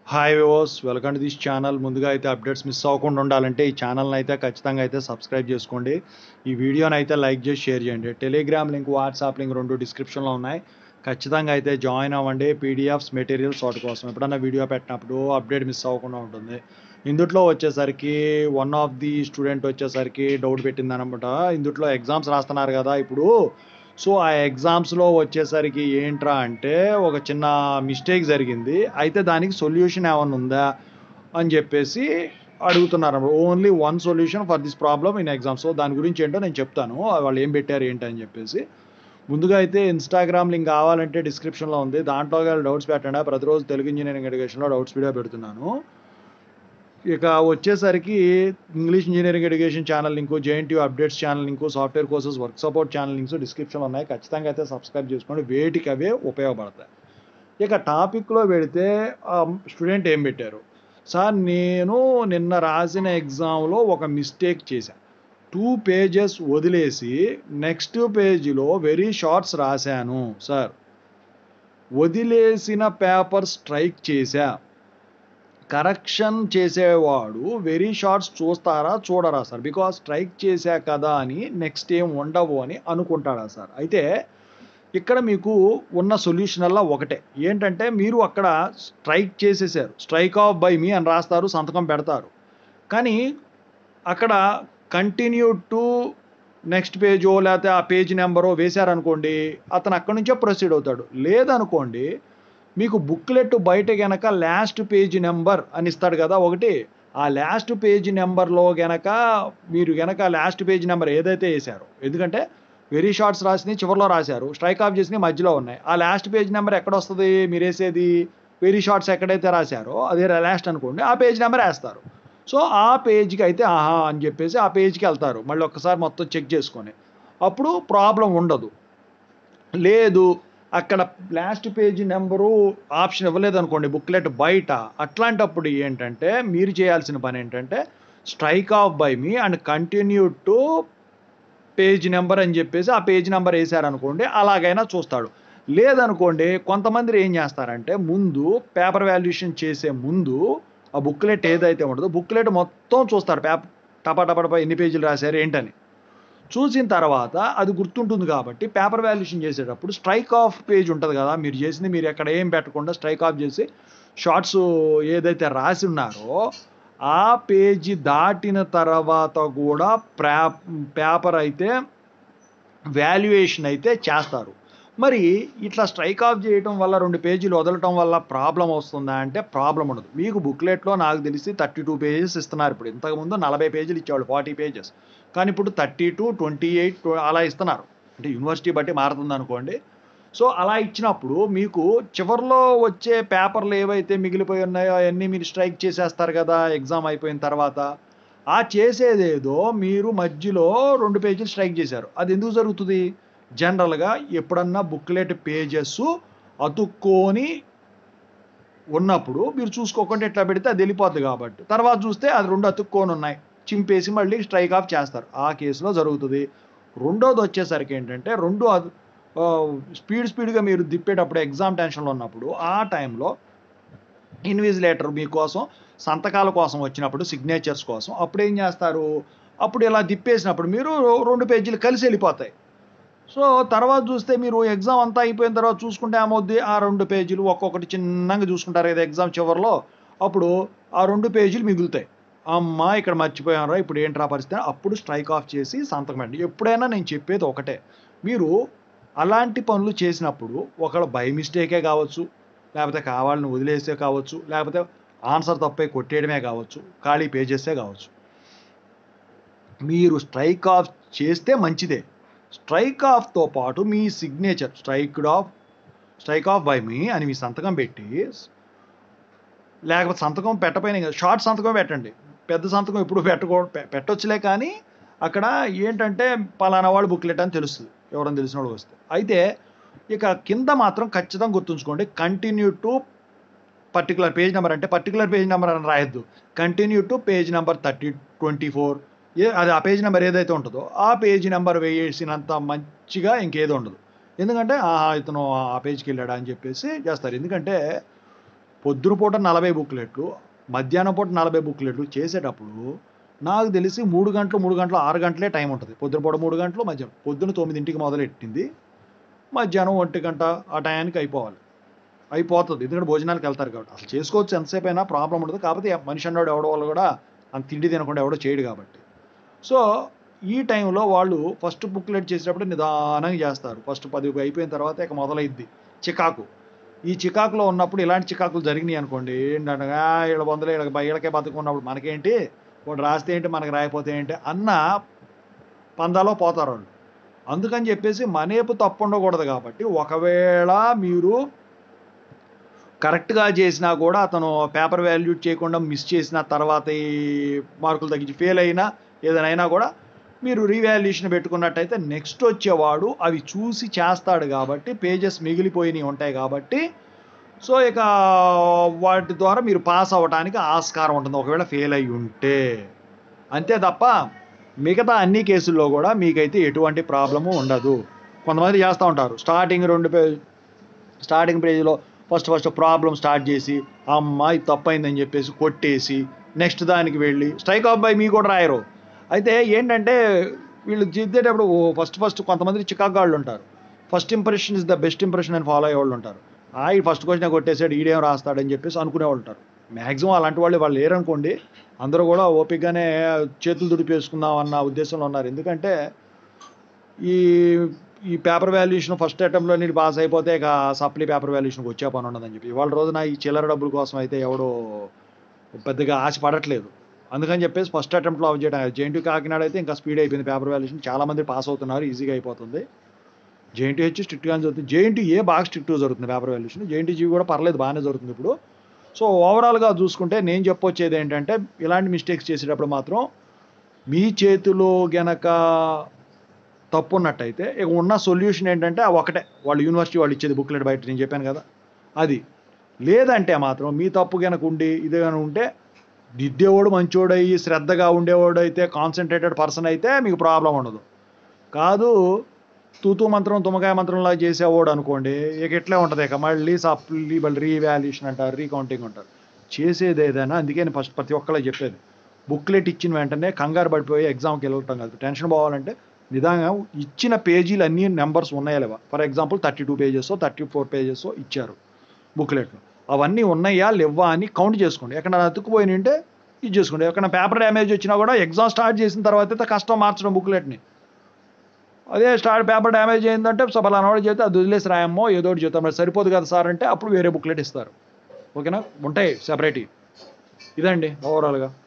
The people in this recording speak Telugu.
హాయ్ వివోస్ వెల్కమ్ టు దిస్ ఛానల్ ముందుగా అయితే అప్డేట్స్ మిస్ అవ్వకుండా ఉండాలంటే ఈ ఛానల్ని అయితే ఖచ్చితంగా అయితే సబ్స్క్రైబ్ చేసుకోండి ఈ వీడియోని అయితే లైక్ చేసి షేర్ చేయండి టెలిగ్రామ్ లింక్ వాట్సాప్ లింక్ రెండు డిస్క్రిప్షన్లో ఉన్నాయి ఖచ్చితంగా అయితే జాయిన్ అవ్వండి పీడిఎఫ్స్ మెటీరియల్స్ వాటి కోసం ఎప్పుడన్నా వీడియో పెట్టినప్పుడు అప్డేట్ మిస్ అవ్వకుండా ఉంటుంది ఇందుట్లో వచ్చేసరికి వన్ ఆఫ్ ది స్టూడెంట్ వచ్చేసరికి డౌట్ పెట్టింది అనమాట ఇందుట్లో ఎగ్జామ్స్ రాస్తున్నారు కదా ఇప్పుడు సో ఆ ఎగ్జామ్స్లో వచ్చేసరికి ఏంట్రా అంటే ఒక చిన్న మిస్టేక్ జరిగింది అయితే దానికి సొల్యూషన్ ఏమైనా ఉందా అని చెప్పేసి అడుగుతున్నారు only one solution for this problem in exam so దాని గురించి ఏంటో నేను చెప్తాను వాళ్ళు ఏం పెట్టారు ఏంటి అని చెప్పేసి ముందుగా అయితే ఇన్స్టాగ్రామ్ లింక్ కావాలంటే డిస్క్రిప్షన్లో ఉంది దాంట్లో డౌట్స్ పెట్టండి ప్రతిరోజు తెలుగు ఇంజనీరింగ్ ఎడ్యుకేషన్లో డౌట్స్ వీడియో పెడుతున్నాను ఇక వచ్చేసరికి English engineering education channel link JNT updates channel link software courses work support channel links డిస్క్రిప్షన్లో ఉన్నాయి ఖచ్చితంగా అయితే సబ్స్క్రైబ్ చేసుకోండి వేటికి అవే ఉపయోగపడతాయి ఇక టాపిక్లో పెడితే స్టూడెంట్ ఏం పెట్టారు సార్ నేను నిన్న రాసిన ఎగ్జామ్లో ఒక మిస్టేక్ చేశాను టూ పేజెస్ వదిలేసి నెక్స్ట్ పేజీలో వెరీ షార్ట్స్ రాశాను సార్ వదిలేసిన పేపర్ స్ట్రైక్ చేశా కరెక్షన్ చేసేవాడు వెరీ షార్ట్స్ చూస్తారా చూడరా సార్ బికాస్ స్ట్రైక్ చేశా కదా అని నెక్స్ట్ ఏం ఉండవు అని అనుకుంటాడా సార్ అయితే ఇక్కడ మీకు ఉన్న సొల్యూషన్ అలా ఒకటే ఏంటంటే మీరు అక్కడ స్ట్రైక్ చేసేసారు స్ట్రైక్ ఆఫ్ బై మీ అని రాస్తారు సంతకం పెడతారు కానీ అక్కడ కంటిన్యూ టు నెక్స్ట్ పేజో లేకపోతే ఆ పేజ్ నెంబరో వేశారనుకోండి అతను అక్కడి నుంచే ప్రొసీడ్ అవుతాడు లేదనుకోండి మీకు బుక్లెట్ బయట గనక లాస్ట్ పేజ్ నెంబర్ అని ఇస్తాడు కదా ఒకటి ఆ లాస్ట్ పేజ్ నెంబర్లో గనక మీరు గనక లాస్ట్ పేజ్ నెంబర్ ఏదైతే వేశారో ఎందుకంటే వెరీ షార్ట్స్ రాసింది చివరిలో రాశారు స్ట్రైక్ ఆఫ్ చేసినవి మధ్యలో ఉన్నాయి ఆ లాస్ట్ పేజ్ నెంబర్ ఎక్కడ వస్తుంది మీరు వేసేది వెరీ షార్ట్స్ ఎక్కడైతే రాశారో అదే లాస్ట్ అనుకోండి ఆ పేజ్ నెంబర్ వేస్తారు సో ఆ పేజ్కి అయితే ఆహా అని చెప్పేసి ఆ పేజ్కి వెళ్తారు మళ్ళీ ఒక్కసారి మొత్తం చెక్ చేసుకొని అప్పుడు ప్రాబ్లం ఉండదు లేదు అక్కడ లాస్ట్ పేజ్ నెంబరు ఆప్షన్ ఇవ్వలేదు అనుకోండి బుక్లెట్ బయట అట్లాంటప్పుడు ఏంటంటే మీరు చేయాల్సిన పని ఏంటంటే strike off by me and continue to page number అని చెప్పేసి ఆ పేజ్ నెంబర్ వేసారనుకోండి అలాగైనా చూస్తాడు లేదనుకోండి కొంతమంది ఏం చేస్తారంటే ముందు పేపర్ వాల్యుయేషన్ చేసే ముందు ఆ బుక్లెట్ ఏదైతే ఉంటుందో బుక్లెట్ మొత్తం చూస్తారు పేపర్ టపా టపా ఎన్ని పేజీలు రాశారు ఏంటని చూసిన తర్వాత అది గుర్తుంటుంది కాబట్టి పేపర్ వాల్యుయేషన్ చేసేటప్పుడు స్ట్రైక్ ఆఫ్ పేజ్ ఉంటుంది కదా మీరు చేసింది మీరు ఎక్కడ ఏం పెట్టకుండా స్ట్రైక్ ఆఫ్ చేసి షార్ట్స్ ఏదైతే రాసి ఉన్నారో ఆ పేజీ దాటిన తర్వాత కూడా ప్రా పేపర్ అయితే వాల్యుయేషన్ అయితే చేస్తారు మరి ఇట్లా స్ట్రైక్ ఆఫ్ చేయడం వల్ల రెండు పేజీలు వదలటం వల్ల ప్రాబ్లం వస్తుందా అంటే ప్రాబ్లం ఉండదు మీకు బుక్లెట్లో నాకు తెలిసి థర్టీ టూ పేజెస్ ఇస్తున్నారు ఇప్పుడు ఇంతకుముందు నలభై పేజీలు ఇచ్చేవాళ్ళు ఫార్టీ పేజెస్ కానీ ఇప్పుడు థర్టీ టూ ట్వంటీ ఎయిట్ అలా ఇస్తున్నారు అంటే యూనివర్సిటీ బట్టి మారుతుంది అనుకోండి సో అలా ఇచ్చినప్పుడు మీకు చివరిలో వచ్చే పేపర్లు ఏవైతే మిగిలిపోయి ఉన్నాయో అవన్నీ మీరు స్ట్రైక్ చేసేస్తారు కదా ఎగ్జామ్ అయిపోయిన తర్వాత ఆ చేసేదేదో మీరు మధ్యలో రెండు పేజీలు స్ట్రైక్ చేశారు అది ఎందుకు జరుగుతుంది జనరల్గా ఎప్పుడన్నా బుక్లెట్ పేజెస్ అతుక్కొని ఉన్నప్పుడు మీరు చూసుకోకుండా ఎట్లా పెడితే అది వెళ్ళిపోద్ది కాబట్టి తర్వాత చూస్తే అది రెండు అతుక్కొని ఉన్నాయి చింపేసి మళ్ళీ స్ట్రైక్ ఆఫ్ చేస్తారు ఆ కేసులో జరుగుతుంది రెండోది వచ్చేసరికి ఏంటంటే రెండు స్పీడ్ స్పీడ్గా మీరు దిప్పేటప్పుడు ఎగ్జామ్ టెన్షన్లో ఉన్నప్పుడు ఆ టైంలో ఇన్విజిలేటర్ మీకోసం సంతకాల కోసం వచ్చినప్పుడు సిగ్నేచర్స్ కోసం అప్పుడు ఏం చేస్తారు అప్పుడు ఇలా తిప్పేసినప్పుడు మీరు రెండు పేజీలు కలిసి వెళ్ళిపోతాయి సో తర్వాత చూస్తే మీరు ఎగ్జామ్ అంతా అయిపోయిన తర్వాత చూసుకుంటే ఏమవుద్ది ఆ రెండు పేజీలు ఒక్కొక్కటి చిన్నగా చూసుకుంటారు కదా ఎగ్జామ్ చివరిలో అప్పుడు ఆ రెండు పేజీలు మిగులుతాయి అమ్మ ఇక్కడ మర్చిపోయారా ఇప్పుడు ఏంట్రా పరిస్థితి అప్పుడు స్ట్రైక్ ఆఫ్ చేసి సంతకం పెట్టండి ఎప్పుడైనా నేను చెప్పేది ఒకటే మీరు అలాంటి పనులు చేసినప్పుడు ఒకళ్ళు బై మిస్టేకే కావచ్చు లేకపోతే కావాలని వదిలేసే కావచ్చు లేకపోతే ఆన్సర్ తప్పే కొట్టేయడమే కావచ్చు ఖాళీ పేజెసే కావచ్చు మీరు స్ట్రైక్ ఆఫ్ చేస్తే మంచిదే స్ట్రైక్ ఆఫ్తో పాటు మీ signature striked off strike off by me అని మీ సంతకం పెట్టి లేకపోతే సంతకం పెట్టపోయినా షార్ట్ సంతకం పెట్టండి పెద్ద సంతకం ఎప్పుడు పెట్టుకో పెట్టొచ్చులే కానీ అక్కడ ఏంటంటే పలానా వాడు బుక్లెట్ అని తెలుస్తుంది ఎవరైనా తెలిసిన వాడు వస్తే అయితే ఇక కింద మాత్రం ఖచ్చితంగా గుర్తుంచుకోండి continue to particular page number అంటే పర్టికులర్ పేజ్ నెంబర్ అని రాయొద్దు continue to page number thirty twenty four A అది ఆ పేజ్ నెంబర్ ఏదైతే ఉంటుందో ఆ పేజ్ నెంబర్ వేసేసినంత మంచిగా ఇంకేదో ఉండదు ఎందుకంటే ఆహా ఇతను ఆ పేజ్కి వెళ్ళాడా అని చెప్పేసి చేస్తారు ఎందుకంటే పొద్దున పూట నలభై బుక్లెట్లు మధ్యాహ్నం పూట నలభై బుక్లెట్లు చేసేటప్పుడు నాకు తెలిసి మూడు గంటలు మూడు గంటలు ఆరు గంటలే టైం ఉంటుంది పొద్దున పూట మూడు గంటలు మధ్యాహ్నం పొద్దున తొమ్మిదింటికి మొదలెట్టింది మధ్యాహ్నం ఒంటి గంట ఆ టయానికి అయిపోవాలి అయిపోతుంది ఎందుకంటే భోజనానికి వెళ్తారు కాబట్టి అసలు చేసుకోవచ్చు ఎంతసేపు అయినా ప్రాబ్లం ఉండదు కాకపోతే మనిషి అన్నాడు ఎవడో వాళ్ళు కూడా అంత తిండి తినకుండా ఎవడో చేయడు కాబట్టి సో ఈ టైంలో వాళ్ళు ఫస్ట్ బుక్లెట్ చేసేటప్పుడు నిదానంగా చేస్తారు ఫస్ట్ పది అయిపోయిన తర్వాత ఇక మొదలైద్ది చికాకు ఈ చికాకులో ఉన్నప్పుడు ఇలాంటి చికాకులు జరిగినాయి అనుకోండి ఏంటంటే "ఆ, వీళ్ళ వందలు వీళ్ళకి వీళ్ళకే బతుకున్నప్పుడు మనకేంటి వాడు రాస్తే ఏంటి మనకి రాయిపోతే ఏంటి అన్న పందాలో పోతారు వాళ్ళు అందుకని చెప్పేసి మనేపు తప్పు ఉండకూడదు కాబట్టి ఒకవేళ మీరు కరెక్ట్గా చేసినా కూడా అతను పేపర్ వాల్యూట్ చేయకుండా మిస్ చేసిన తర్వాత ఈ మార్కులు తగ్గించి ఫెయిల్ అయినా ఏదైనా అయినా కూడా మీరు రీవాల్యుయేషన్ పెట్టుకున్నట్టయితే నెక్స్ట్ వచ్చేవాడు అవి చూసి చేస్తాడు కాబట్టి పేజెస్ మిగిలిపోయినవి ఉంటాయి కాబట్టి సో ఇక వాటి ద్వారా మీరు పాస్ అవ్వడానికి ఆస్కారం ఉంటుంది ఒకవేళ ఫెయిల్ అయి ఉంటే అంతే తప్ప మిగతా అన్ని కేసుల్లో కూడా మీకైతే ఎటువంటి ప్రాబ్లము ఉండదు కొంతమంది చేస్తూ ఉంటారు స్టార్టింగ్ రెండు పేజ్ స్టార్టింగ్ పేజీలో ఫస్ట్ ఫస్ట్ ప్రాబ్లం స్టార్ట్ చేసి అమ్మ ఇది తప్పైందని చెప్పేసి కొట్టేసి నెక్స్ట్ దానికి వెళ్ళి స్ట్రైక్ ఆఫ్ బై మీ కూడా రాయరు అయితే ఏంటంటే వీళ్ళు దిద్దేటప్పుడు ఫస్ట్ ఫస్ట్ కొంతమంది చికాగాళ్ళు ఉంటారు first impression is the best impression అని ఫాలో అయ్యే వాళ్ళు ఉంటారు ఆ ఈ ఫస్ట్ క్వశ్చన్ కొట్టేసాడు ఈడేం రాస్తాడని చెప్పేసి అనుకునేవాళ్ళు ఉంటారు మ్యాక్సిమం అలాంటి వాళ్ళు వాళ్ళు లేరనుకోండి అందరూ కూడా ఓపికగానే చేతులు దుడిపేసుకుందాం అన్న ఉద్దేశంలో ఉన్నారు ఎందుకంటే ఈ ఈ పేపర్ వాల్యుయేషన్ ఫస్ట్ అటెంప్ట్లో నీకు పాస్ అయిపోతే ఇక సప్లీ పేపర్ వాల్యుయేషన్కి వచ్చే పని ఉండదని చెప్పి ఇవాళ రోజున ఈ చిల్లర డబ్బుల కోసం అయితే ఎవడో పెద్దగా ఆశ పడట్లేదు అందుకని చెప్పేసి ఫస్ట్ అటెంప్ట్లో అవి చేయడం జేఎన్టీ కాకినాడ అయితే ఇంకా స్పీడ్ అయిపోయింది పేపర్ వాల్యుయేషన్ చాలామంది పాస్ అవుతున్నారు ఈజీగా అయిపోతుంది జేఎన్టీ హెచ్ స్ట్రిక్ట్గానే జరుగుతుంది జేఎన్టీ ఏ బాగా స్ట్రిక్ట్గా జరుగుతుంది పేపర్ వాల్యుయేషన్ జేఎన్టీ జీ కూడా పర్లేదు బాగానే జరుగుతుంది ఇప్పుడు సో ఓవరాల్గా చూసుకుంటే నేను చెప్పొచ్చేది ఏంటంటే ఇలాంటి మిస్టేక్స్ చేసేటప్పుడు మాత్రం మీ చేతిలో గనక తప్పు ఉన్నట్టయితే ఇక ఉన్న సొల్యూషన్ ఏంటంటే ఆ ఒకటే వాళ్ళు యూనివర్సిటీ వాళ్ళు ఇచ్చేది బుక్లెట్ బయట నేను చెప్పాను కదా అది లేదంటే మాత్రం మీ తప్పు కనుక ఉండి ఇది కనుక ఉంటే దిద్దేవాడు మంచోడు అయ్యి శ్రద్ధగా ఉండేవాడు అయితే కాన్సన్ట్రేటెడ్ పర్సన్ అయితే మీకు ప్రాబ్లం ఉండదు కాదు తూతూ మంత్రం తుమ్మకాయ మంత్రంలా చేసేవాడు అనుకోండి ఇక ఇట్లే ఉంటుంది ఇక మళ్ళీ సప్లీ మళ్ళీ రీవాల్యుయేషన్ అంటారు రీకౌంటింగ్ అంటారు చేసేది ఏదైనా అందుకే నేను ఫస్ట్ ప్రతి ఒక్కళ్ళకి చెప్పేది బుక్లెట్ ఇచ్చిన వెంటనే కంగారు పడిపోయి ఎగ్జామ్కి వెళ్ళటం కాదు టెన్షన్ పోవాలంటే నిదానంగా ఇచ్చిన పేజీలు అన్ని నెంబర్స్ ఉన్నాయా లేవా for example thirty two pages thirty four pages ఇచ్చారు బుక్లెట్లో అవన్నీ ఉన్నాయా లేవా అని కౌంట్ చేసుకోండి ఎక్కడ అతుక్కుపోయి ఉంటే ఇది చేసుకోండి ఎక్కడ పేపర్ డ్యామేజ్ వచ్చినా కూడా ఎగ్జామ్ స్టార్ట్ చేసిన తర్వాత అయితే కష్టం మార్చడం బుక్లెట్ని అదే స్టార్ట్ పేపర్ డ్యామేజ్ అయిందంటే సో పలానా వాడు చేస్తే అది వదిలేసి రాయమ్మో ఏదో ఒకటి చేద్దాం మరి సరిపోదు కదా సార్ అంటే అప్పుడు వేరే బుక్లెట్ ఇస్తారు ఓకేనా ఉంటాయి సెపరేట్ ఇదండి ఓవరాల్గా